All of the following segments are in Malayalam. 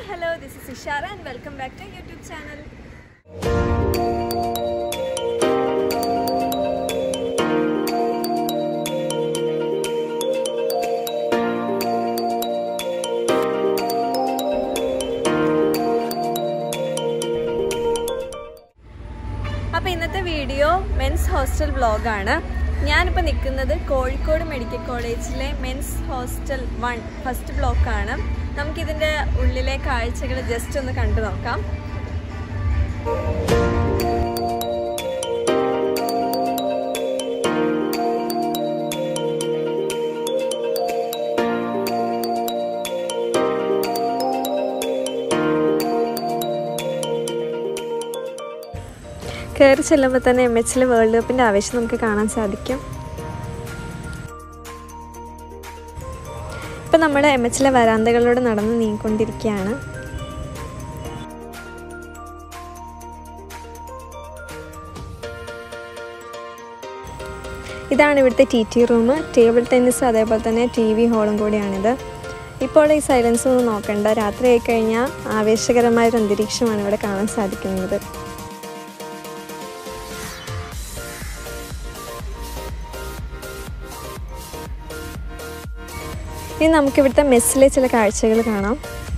hello this is Ishara and welcome back to YouTube channel അപ്പോൾ ഇന്നത്തെ വീഡിയോ മെൻസ് ഹോസ്റ്റൽ വ്ളോഗാണ് ഞാനിപ്പോൾ നിൽക്കുന്നത് കോഴിക്കോട് മെഡിക്കൽ കോളേജിലെ മെൻസ് ഹോസ്റ്റൽ വൺ ഫസ്റ്റ് ബ്ലോക്കാണ് നമുക്കിതിൻ്റെ ഉള്ളിലെ കാഴ്ചകൾ ജസ്റ്റ് ഒന്ന് കണ്ടു നോക്കാം കയറി ചെല്ലുമ്പോൾ തന്നെ എം എച്ചിലെ വേൾഡ് കപ്പിൻ്റെ ആവേശം നമുക്ക് കാണാൻ സാധിക്കും ഇപ്പം നമ്മൾ എം എച്ചിലെ വരാന്തകളിലൂടെ നടന്ന് നീങ്ങിക്കൊണ്ടിരിക്കുകയാണ് ഇതാണ് ഇവിടുത്തെ T T room table tennis അതേപോലെ തന്നെ ടി വി ഹോളും കൂടിയാണിത് ഇപ്പോൾ ഈ സൈലൻസ് ഒന്നും നോക്കണ്ട രാത്രി ആയി കഴിഞ്ഞാൽ ആവേശകരമായ ഒരു അന്തരീക്ഷമാണ് ഇവിടെ കാണാൻ സാധിക്കുന്നത് ഇനി നമുക്ക് ഇവിടുത്തെ മെസ്സിലെ ചില കാഴ്ചകൾ കാണാം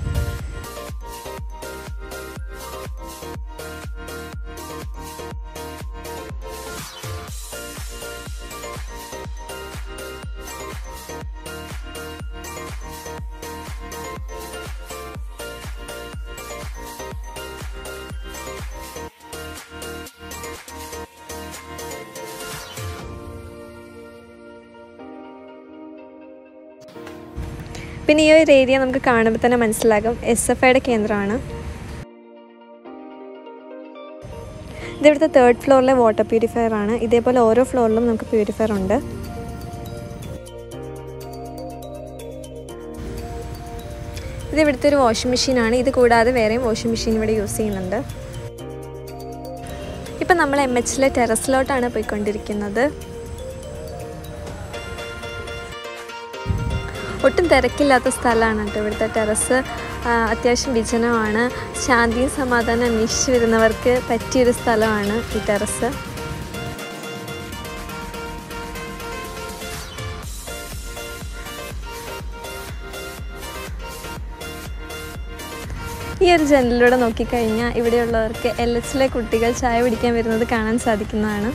പിന്നെ ഈ ഒരു ഏരിയ നമുക്ക് കാണുമ്പോൾ തന്നെ മനസ്സിലാകും എസ് എഫ് ഐയുടെ കേന്ദ്രമാണ് ഇതിവിടുത്തെ തേർഡ് ഫ്ലോറിലെ വാട്ടർ പ്യൂരിഫയർ ആണ് ഇതേപോലെ ഓരോ ഫ്ലോറിലും നമുക്ക് പ്യൂരിഫയർ ഉണ്ട് ഇത് ഇവിടുത്തെ ഒരു വാഷിംഗ് മെഷീനാണ് ഇത് കൂടാതെ വേറെയും വാഷിംഗ് മെഷീൻ ഇവിടെ യൂസ് ചെയ്യുന്നുണ്ട് ഇപ്പം നമ്മൾ എം എച്ചിലെ ടെറസിലോട്ടാണ് പോയിക്കൊണ്ടിരിക്കുന്നത് ഒട്ടും തിരക്കില്ലാത്ത സ്ഥലമാണ് കേട്ടോ ഇവിടുത്തെ ടെറസ് അത്യാവശ്യം വിജനമാണ് ശാന്തിയും സമാധാനം അന്വേഷിച്ച് വരുന്നവർക്ക് പറ്റിയൊരു സ്ഥലമാണ് ഈ ടെറസ് ഈ ഒരു ജനലിലൂടെ നോക്കിക്കഴിഞ്ഞാൽ ഇവിടെയുള്ളവർക്ക് എൽ എച്ചിലെ കുട്ടികൾ ചായ പിടിക്കാൻ വരുന്നത് കാണാൻ സാധിക്കുന്നതാണ്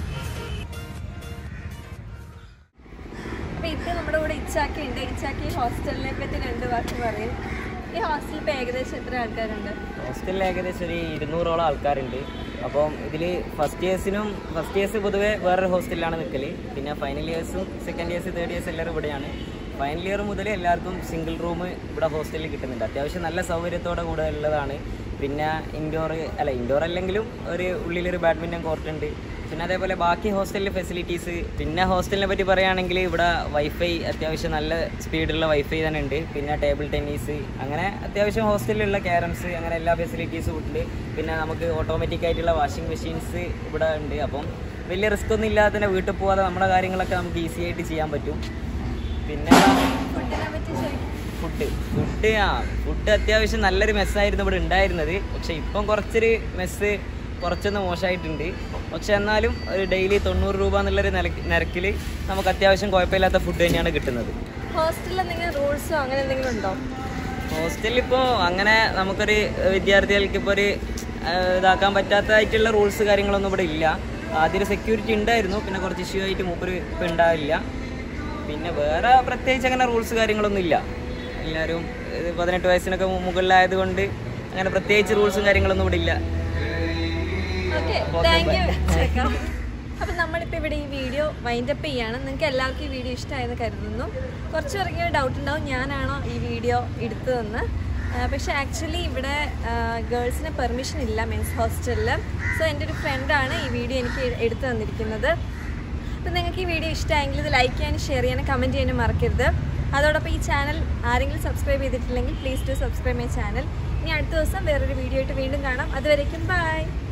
അപ്പോൾ ഇപ്പോൾ നമ്മുടെ കൂടെ ഇച്ചാക്കി ഉണ്ട് ഇച്ചാക്കി ഹോസ്റ്റലിനെ പറ്റി രണ്ട് വാക്ക് പറയും ഈ ഹോസ്റ്റലിൽ ഇപ്പോൾ ഏകദേശം എത്ര ആൾക്കാരുണ്ട് ഹോസ്റ്റലിൽ ഏകദേശം ഒരു ഇരുന്നൂറോളം ആൾക്കാരുണ്ട് അപ്പം ഇതിൽ ഫസ്റ്റ് ഇയേഴ്സിനും ഫസ്റ്റ് ഇയേഴ്സ് പൊതുവേ വേറൊരു ഹോസ്റ്റലിലാണ് നിൽക്കൽ പിന്നെ ഫൈനൽ ഇയേഴ്സും സെക്കൻഡ് ഇയേഴ്സ് തേർഡ് ഇയേഴ്സ് എല്ലാവരും ഇവിടെയാണ് ഫൈനൽ ഇയർ മുതൽ എല്ലാവർക്കും സിംഗിൾ റൂം ഇവിടെ ഹോസ്റ്റലിൽ കിട്ടുന്നുണ്ട് അത്യാവശ്യം നല്ല സൗകര്യത്തോടെ കൂടെ ഉള്ളതാണ് പിന്നെ ഇൻഡോർ അല്ല ഇൻഡോർ അല്ലെങ്കിലും ഒരു ഉള്ളിലൊരു ബാഡ്മിൻ്റൺ കോർട്ട് ഉണ്ട് പിന്നെ അതേപോലെ ബാക്കി ഹോസ്റ്റലിലെ ഫെസിലിറ്റീസ് പിന്നെ ഹോസ്റ്റലിനെ പറ്റി പറയുകയാണെങ്കിൽ ഇവിടെ വൈഫൈ അത്യാവശ്യം നല്ല സ്പീഡുള്ള വൈഫൈ തന്നെ ഉണ്ട് പിന്നെ ടേബിൾ ടെന്നീസ് അങ്ങനെ അത്യാവശ്യം ഹോസ്റ്റലിലുള്ള ക്യാരംസ് അങ്ങനെ എല്ലാ ഫെസിലിറ്റീസും ഉണ്ട് പിന്നെ നമുക്ക് ഓട്ടോമാറ്റിക് ആയിട്ടുള്ള വാഷിംഗ് മെഷീൻസ് ഇവിടെ ഉണ്ട് അപ്പം വലിയ റിസ്ക് ഒന്നും ഇല്ലാതെ തന്നെ വീട്ടിൽ പോകാതെ നമ്മുടെ കാര്യങ്ങളൊക്കെ നമുക്ക് ഈസി ആയിട്ട് ചെയ്യാൻ പറ്റും പിന്നെ ഫുഡിനെ പറ്റി ചോദിക്കും ഫുഡ് ഫുഡ് ആ ഫുഡ് അത്യാവശ്യം നല്ലൊരു മെസ്സായിരുന്നു ഇവിടെ ഉണ്ടായിരുന്നത് പക്ഷേ ഇപ്പം കുറച്ചൊരു മെസ്സ് കുറച്ചൊന്ന് മോശമായിട്ടുണ്ട് പക്ഷെ എന്നാലും ഒരു ഡെയിലി തൊണ്ണൂറ് രൂപ എന്നുള്ളൊരു നിരക്ക് നിരക്കിൽ നമുക്ക് അത്യാവശ്യം കുഴപ്പമില്ലാത്ത ഫുഡ് തന്നെയാണ് കിട്ടുന്നത് ഹോസ്റ്റലിൽ എന്തെങ്കിലും റൂൾസോ അങ്ങനെ എന്തെങ്കിലും ഉണ്ടോ ഹോസ്റ്റലിൽ ഇപ്പോൾ അങ്ങനെ നമുക്കൊരു വിദ്യാർത്ഥികൾക്ക് ഇപ്പോൾ ഒരു ആ, ഇതാക്കാൻ പറ്റാത്തതായിട്ടുള്ള റൂൾസ് കാര്യങ്ങളൊന്നും ഇവിടെ ഇല്ല ആദ്യം ഒരു സെക്യൂരിറ്റി ഉണ്ടായിരുന്നു പിന്നെ കുറച്ച് ഇഷ്യൂ ആയിട്ട് മൂപ്പര് ഇപ്പം ഉണ്ടാവില്ല പിന്നെ വേറെ പ്രത്യേകിച്ച് അങ്ങനെ റൂൾസ് കാര്യങ്ങളൊന്നും ഇല്ല എല്ലാവരും ഇത് പതിനെട്ട് വയസ്സിനൊക്കെ മു- മുകളിലായതുകൊണ്ട് അങ്ങനെ പ്രത്യേകിച്ച് റൂൾസും കാര്യങ്ങളൊന്നും ഇവിടെ ഇല്ല ഓക്കെ താങ്ക് യു ചേക്കാം അപ്പം നമ്മളിപ്പോൾ ഇവിടെ ഈ വീഡിയോ വൈൻഡപ്പ് ചെയ്യാണ് നിങ്ങൾക്ക് എല്ലാവർക്കും ഈ വീഡിയോ ഇഷ്ടമായെന്ന് കരുതുന്നു കുറച്ച് പേർക്ക് ഡൗട്ട് ഉണ്ടാവും ഞാനാണോ ഈ വീഡിയോ എടുത്തതെന്ന് ആ, പക്ഷേ ആക്ച്വലി ഇവിടെ ഗേൾസിന് പെർമിഷൻ ഇല്ല മെൻസ് ഹോസ്റ്റലിൽ സോ എൻ്റെ ഒരു ഫ്രണ്ടാണ് ഈ വീഡിയോ എനിക്ക് എ- എടുത്തു തന്നിരിക്കുന്നത് അപ്പം നിങ്ങൾക്ക് ഈ വീഡിയോ ഇഷ്ടമായെങ്കിൽ ഇത് ലൈക്ക് ചെയ്യാനും ഷെയർ ചെയ്യാനും കമൻറ്റ് ചെയ്യാനും മറക്കരുത് അതോടൊപ്പം ഈ ചാനൽ ആരെങ്കിലും സബ്സ്ക്രൈബ് ചെയ്തിട്ടില്ലെങ്കിൽ please to subscribe my channel ഇനി അടുത്ത ദിവസം വേറൊരു വീഡിയോ ആയിട്ട് വീണ്ടും കാണാം അതുവരേക്കും ബൈ